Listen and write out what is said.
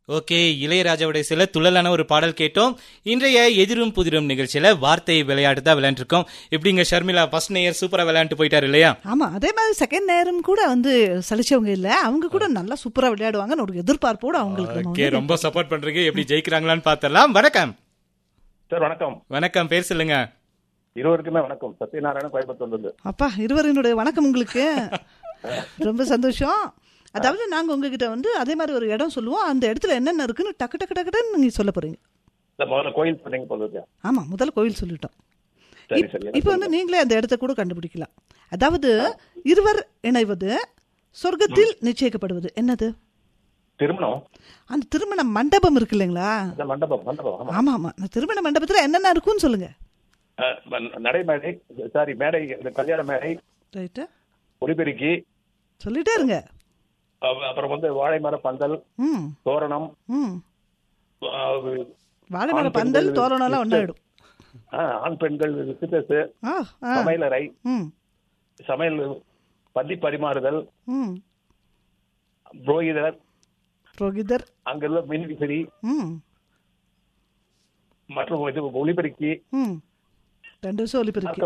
okay இளையராஜாவுடைய சில துள்ளலான ஒரு பாடல் கேட்டோம் இன்றைய எதிரும் புதிரும் நிகழ்ச்சியில வார்த்தை விளையாட்டு தான் விளையாண்டுருக்கோம் எப்படிங்க ஷர்மிளா ஃபர்ஸ்ட் நேயர் சூப்பரா விளையாண்டு போயிட்டாரு இல்லையா ஆமா அதே மாதிரி செகண்ட் நேரம் கூட வந்து சலிச்சவங்க இல்ல அவங்க கூட நல்லா சூப்பரா விளையாடுவாங்கன்னு ஒரு எதிர்பார்ப்போட அவங்களுக்கு நம்ம ஓகே வந்து ரொம்ப சப்போர்ட் பண்றீங்க எப்படி ஜெயிக்கிறாங்களான்னு பார்த்தரலாம் வணக்கம் சார் வணக்கம் வணக்கம் பேர் சொல்லுங்க இருவருக்குமே வணக்கம் சத்யநாராயண கோயம்புத்தூர்ல அப்பா இருவரினுடைய வணக்கம் உங்களுக்கு ரொம்ப சந்தோஷம் அதாவது நாங்க உங்ககிட்ட வந்து அதே மாதிரி ஒரு இடம் சொல்லுவோம் அந்த இடத்துல என்னென்ன இருக்குன்னு டக்கு டக்கு டக்குன்னு நீங்க சொல்ல போறீங்க இல்ல முதல்ல கோயில் சொன்னீங்க போல இருக்கு ஆமா முதல்ல கோயில் சொல்லிட்டோம் சரி இப்- சரி இப்போ வந்து நீங்களே அந்த இடத்த கூட கண்டுபிடிக்கலாம் அதாவது இருவர் இணைவது சொர்க்கத்தில் நிச்சயிக்கப்படுவது என்னது திருமணம் அந்த திருமண மண்டபம் இருக்கு இல்லைங்களா இந்த மண்டபம் மண்டபம் ஆமா ஆமா ஆமா அந்த திருமண மண்டபத்துல என்னென்ன இருக்கும்னு சொல்லுங்க அஹ், ம- நடைமேடை சாரி மேடை இந்த கல்யாண மேடை ரைட்டு ஒளிபெருக்கி சொல்லிட்டே இருங்க அஹ், அப்புறம் வந்து வாழை மர பந்தல் ம் தோரணம் ம் அஹ், வாழை மர ஆண் பந்தல் பெண்கள் தோரணம்லாம் ஒன்றாயிடும் அஹ், ஆண் பெண்கள் விசிட்டர்ஸ் ஆ ஆ சமையலறை ம் சமையல் பந்தி பரிமாறுதல் ம் புரோகிதர் புரோகிதர் அங்குள்ள மின் விசிறி ம் மற்றும் இது ஒளிபெருக்கி ம் ரெண்டு வருஷம் ஒலிபெருக்கு